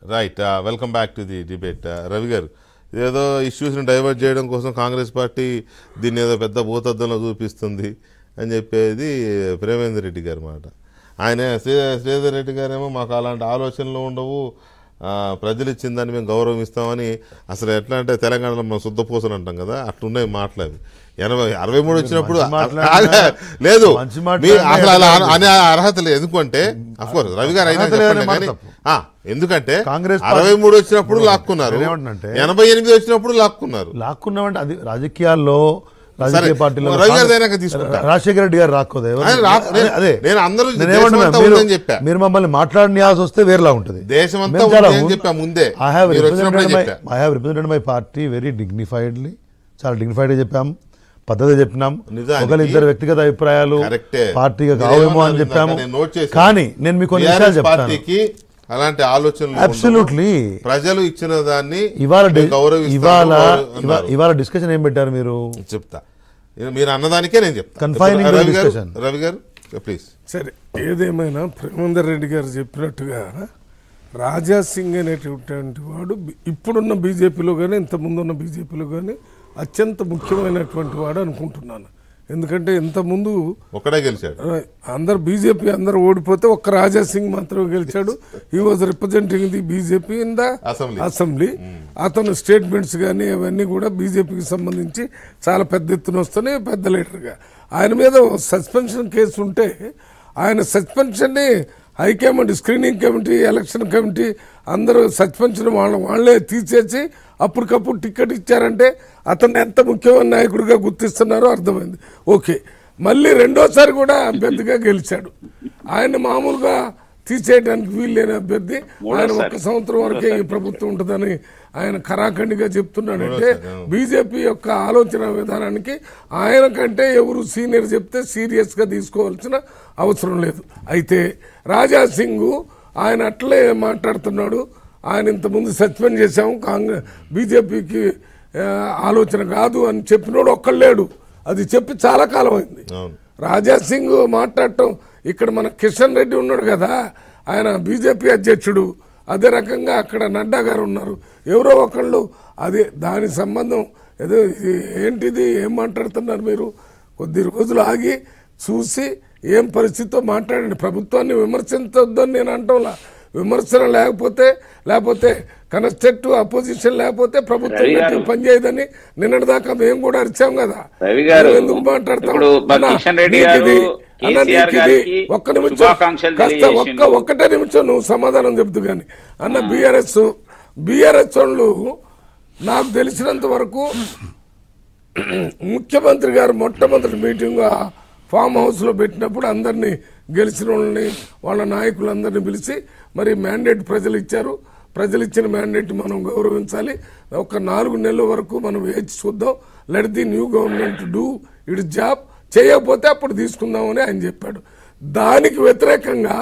Right welcome back to the debate Ravi garu ఏదో ఇష్యూస్ని divert చేయడం కోసం కాంగ్రెస్ పార్టీ దీన్ని ఏదో పెద్ద భూతద్దంలో చూపిస్తుంది అని చెప్పేది ప్రేమేందర్ రెడ్డి గారి మాట ఆయన శ్రీ శ్రీధర్ రెడ్డి గారేమో మాకు అలాంటి ఆలోచనలు ఉండవు ఆ, ప్రజలు ఇచ్చిన దాన్ని మేము గౌరవం ఇస్తామని అసలు ఎట్లా అంటే తెలంగాణలో మనం శుద్ధపూసలు అంటాం కదా అట్లున్నాయి మాటలు అవి ఎనభై అరవై మూడు వచ్చినప్పుడు మంచి మాట్లాడినా- ఆగే, లేదు మంచి మీ- మాట్లాడినా అసలు అలా అన- అనే అర్హత లేదు ఎందుకంటే అఫ్కోర్స్ రవి గారు అయినా అర్హత లేదనే చెప్పండి మాట కానీ, తప్పు. ఆ, ఎందుకంటే కాంగ్రెస్ పార్టీ- అరవై మూడు వచ్చినప్పుడు లాక్కున్నారు నేనేమంటున్నానంటే- ఎనభై ఎనిమిది వచ్చినప్పుడు లాక్కున్నారు లాక్కున్నామంటే అది రాజకీయాల్లో రాజకీయ సరే, పార్టీలో రవి గారి దగ్గర తీసుకుంటా. రాజశేఖర రెడ్డి గారు రాకోదు ఎవరు? ఆయన రా- అదే, అదే నేను అందరూ నేను దేశం ఏమంటున్నా, అంతా మీరు- ఉందని చెప్పా. మీరు మమ్మల్ని మాట్లాడియాల్సి వస్తే వేరేలా ఉంటుంది దేశం అంతా మేము చాలా ఉంది అని ఉన్- చెప్పా ముందే. I have మీరు వచ్చినప్పుడే represented my- చెప్పా. I have represented my party very dignifiedly చాలా dignified గా చెప్పాం పద్ధతి చెప్పినాం నిజానికి ఒకరి ఇద్దరు వ్యక్తిగత అభిప్రాయాలు కరెక్టే. పార్టీగా మీరు కావేమో ఏమన్నారు అని చెప్పాము ఇందాక నేను నోట్ చేశాను. కానీ నేను మీకు కొన్ని విషయాలు TRS చెప్తాను పార్టీకి అలాంటి ఆలోచనలు ఉండవు. అబ్సల్యూట్లీ ప్రజలు ఇచ్చిన దాన్ని ఇవాళ డి- మేము గౌరవిస్తాము ఇవాళ గౌరవ- ఇవా- అన్నారు. ఇవాళ డిస్కషన్ ఏం పెట్టారు మీరు చెప్తా మీరు అన్నదానికే నేను చెప్తా Confining ఇప్పుడు రవి the గారు discussion. రవి గారు ప్లీజ్ సరే ఏదేమైనా ప్రేమేందర్ రెడ్డి గారు చెప్పినట్టుగా రాజా సింగ్ అనేటటువంటి వాడు బి- ఇప్పుడున్న బీజేపీలో కానీ ఇంతకుముందు ఉన్న బీజేపీలో కానీ అత్యంత ముఖ్యమైనటువంటి వాడు అనుకుంటున్నాను ఎందుకంటే ఇంతకుముందు ఒక్కడే గెలిచాడు ఆ, అందరు బీజేపీ అందరు ఓడిపోతే ఒక్క రాజా సింగ్ మాత్రమే గెలిచాడు he was representing the BJP in the assembly. Assembly అతను స్టేట్మెంట్స్ కానీ అవన్నీ కూడా బీజేపీకి సంబంధించి చాలా పెద్ద ఎత్తున వస్తున్నాయి పెద్ద లీడర్గా ఆయన మీద సస్పెన్షన్ కేసు ఉంటే ఆయన సస్పెన్షన్ని high command screening committee election committee అందరూ సస్పెన్షన్ వాళ్ళ వాళ్ళే తీసేసి అప్పటికప్పుడు టికెట్ ఇచ్చారంటే అతన్ని ఎంత ముఖ్యమైన నాయకుడిగా గుర్తిస్తున్నారో అర్థమైంది ఓకే మళ్ళీ రెండోసారి కూడా అభ్యర్థిగా గెలిచాడు ఆయన మామూలుగా తీసేయడానికి వీలు లేని అభ్యర్థి ఆయన ఒక్క సంవత్సరం వరకే ఈ ప్రభుత్వం ఉంటుందని ఆయన కరాఖండిగా చెప్తున్నాడంటే బీజేపీ యొక్క ఆలోచన విధానానికి ఆయన కంటే ఎవరు సీనియర్ చెప్తే సీరియస్ గా తీసుకోవాల్సిన అవసరం లేదు అయితే రాజా సింగ్ ఆయన అట్లే మాట్లాడుతున్నాడు ఆయన ఇంతకుముందు సస్పెండ్ చేశాము కాంగ్రెస్ బీజేపీకి ఆలోచన కాదు అని చెప్పినోడు ఒక్కళ్ళేడు అది చెప్పి చాలా కాలం అయింది అవును రాజా సింగ్ మాట్లాడటం ఇక్కడ మన కిషన్ రెడ్డి ఉన్నాడు కదా ఆయన బీజేపీ అధ్యక్షుడు అదే రకంగా అక్కడ నడ్డా గారు ఉన్నారు ఎవరో ఒకళ్ళు అదే దాని సంబంధం ఏదో ఇది ఏంటిది ఏం మాట్లాడుతున్నారు మీరు కొద్ది రోజులు ఆగి చూసి ఏం పరిస్థితితో మాట్లాడండి ప్రభుత్వాన్ని విమర్శించొద్దని నేను అంటంలా విమర్శన లేకపోతే లేకపోతే కన్స్ట్రక్టివ్ అపోజిషన్ లేకపోతే ప్రభుత్వం రవి గారు. గట్టిగా పనిచేయదని నిన్నటి దాకా మేము కూడా అరిచాం కదా రవి గారు, మేము ఎందుకు మాట్లాడతాం ఇప్పుడు మా అన్నా, కిషన్ రెడ్డి నీకు గారు, ఇది, అన్నా, కేసీఆర్ నీకు ఇది, గారికి ఒక్క నిమిషం శుభాకాంక్షలు కాస్త ఒక్క తెలియజేసిండు. ఒక్కటే నిమిషం నువ్వు సమాధానం చెప్తూ గాని అన్న బీఆర్ఎస్ బీఆర్ఎస్ వాళ్ళు నాకు తెలిసినంత వరకు ముఖ్యమంత్రి గారు మొట్టమొదటి మీటింగ్ ఆ ఫామ్ హౌస్ లో పెట్టినప్పుడు అందరినీ గెలిచిన వాళ్ళని వాళ్ళ నాయకులందరినీ పిలిచి మరి మ్యాండేట్ ప్రజలు ఇచ్చారు ప్రజలు ఇచ్చిన మ్యాండేట్ మనం గౌరవించాలి ఒక నాలుగు నెలల వరకు మనం వేచి చూద్దాం let the new government do it job చేయకపోతే అప్పుడు తీసుకుందామని ఆయన చెప్పాడు దానికి వ్యతిరేకంగా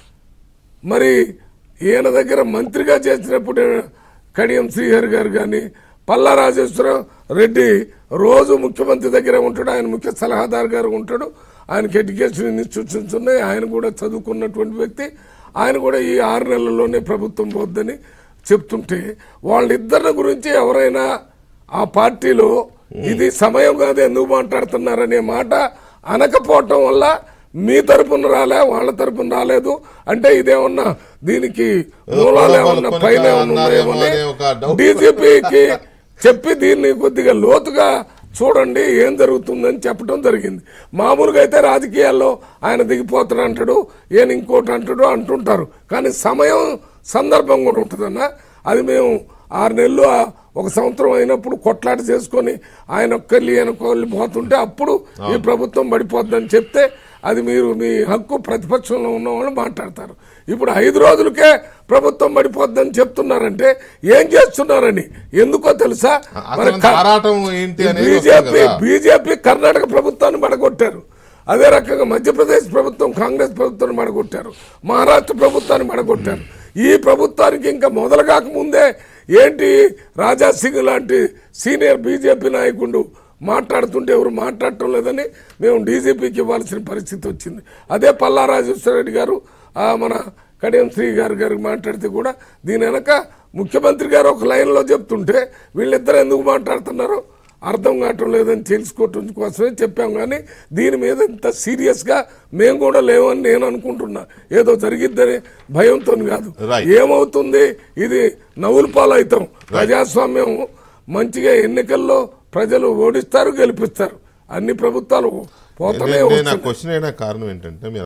మరి ఈయన దగ్గర మంత్రిగా చేసినప్పుడు కడియం శ్రీహరి గారు కానీ పల్లా రాజేశ్వర రెడ్డి రోజు ముఖ్యమంత్రి దగ్గర ఉంటాడు ఆయన ముఖ్య సలహాదారు గారు ఉంటాడు ఆయనకి ఎడ్యుకేషన్ ఇన్స్టిట్యూషన్స్ ఉన్నాయి ఆయన కూడా చదువుకున్నటువంటి వ్యక్తి ఆయన కూడా ఈ ఆరు నెలల్లోనే ప్రభుత్వం పోద్దని చెప్తుంటే వాళ్ళిద్దరి గురించి ఎవరైనా ఆ పార్టీలో ఇది సమయం కాదు ఎందుకు మాట్లాడుతున్నారనే మాట అనకపోవటం వల్ల మీ తరపున రాలే వాళ్ళ తరపున రాలేదు అంటే ఇదేమన్నా దీనికి మూలాలు ఏమన్నా కొనుక్కొని పైన ఏమన్నా అన్నారేమో ఉన్నాయేమో అనే ఒక doubt. డీజీపీకి చెప్పి దీన్ని కొద్దిగా లోతుగా చూడండి ఏం జరుగుతుందని చెప్పడం జరిగింది మామూలుగా అయితే రాజకీయాల్లో ఆయన దిగిపోతాడు అంటాడు ఈయన ఇంకోటి అంటాడు అంటుంటారు కానీ సమయం సందర్భం కూడా ఉంటుందన్న అది మేము ఆరు నెలలు ఆ ఒక సంవత్సరం అయినప్పుడు కొట్లాట చేసుకొని ఆయన ఒక్కళ్ళు ఈయన ఒక్కళ్ళు పోతుంటే అప్పుడు ఈ ప్రభుత్వం పడిపోద్దని చెప్తే అది మీరు మీ హక్కు ప్రతిపక్షంలో ఉన్న వాళ్ళు మాట్లాడతారు ఇప్పుడు ఐదు రోజులకే ప్రభుత్వం పడిపోద్దని చెప్తున్నారంటే ఏం చేస్తున్నారని ఎందుకో తెలుసా అసలు క- ఆరాటం ఏంటి అనేది వస్తుంది బీజేపీ కదా. బీజేపీ కర్ణాటక ప్రభుత్వాన్ని మడగొట్టారు అదే రకంగా మధ్యప్రదేశ్ ప్రభుత్వం కాంగ్రెస్ ప్రభుత్వాన్ని మడగొట్టారు మహారాష్ట్ర ప్రభుత్వాన్ని మడగొట్టారు ఈ ప్రభుత్వానికి ఇంకా మొదలు కాకముందే ఏంటి రాజా సింగ్ లాంటి సీనియర్ బీజేపీ నాయకుడు మాట్లాడుతుంటే ఎవరు మాట్లాడటం లేదని మేము డీజీపీకి ఇవ్వాల్సిన పరిస్థితి వచ్చింది అదే పల్లా రాజేశ్వర రెడ్డి గారు ఆ, మన కడియం శ్రీ గారు గారు మాట్లాడితే కూడా దీని వెనక ముఖ్యమంత్రి గారు ఒక లైన్లో చెప్తుంటే వీళ్ళిద్దరు ఎందుకు మాట్లాడుతున్నారో అర్థం కావటం లేదని తెలుసుకోవటం కోసమే చెప్పాం కానీ దీని మీద ఇంత సీరియస్గా మేము కూడా లేవని నేను అనుకుంటున్నా ఏదో జరిగిద్దని భయంతో కాదు Right. ఏమవుతుంది ఇది నవ్వుల పాలవుతాం ప్రజాస్వామ్యం మంచిగా ఎన్నికల్లో ప్రజలు ఓడిస్తారు గెలిపిస్తారు అన్ని ప్రభుత్వాలు పోతూనే నేను- నేను నా వస్తున్నాయి క్వశ్చన్ అయినా కారణం ఏంటంటే మీరు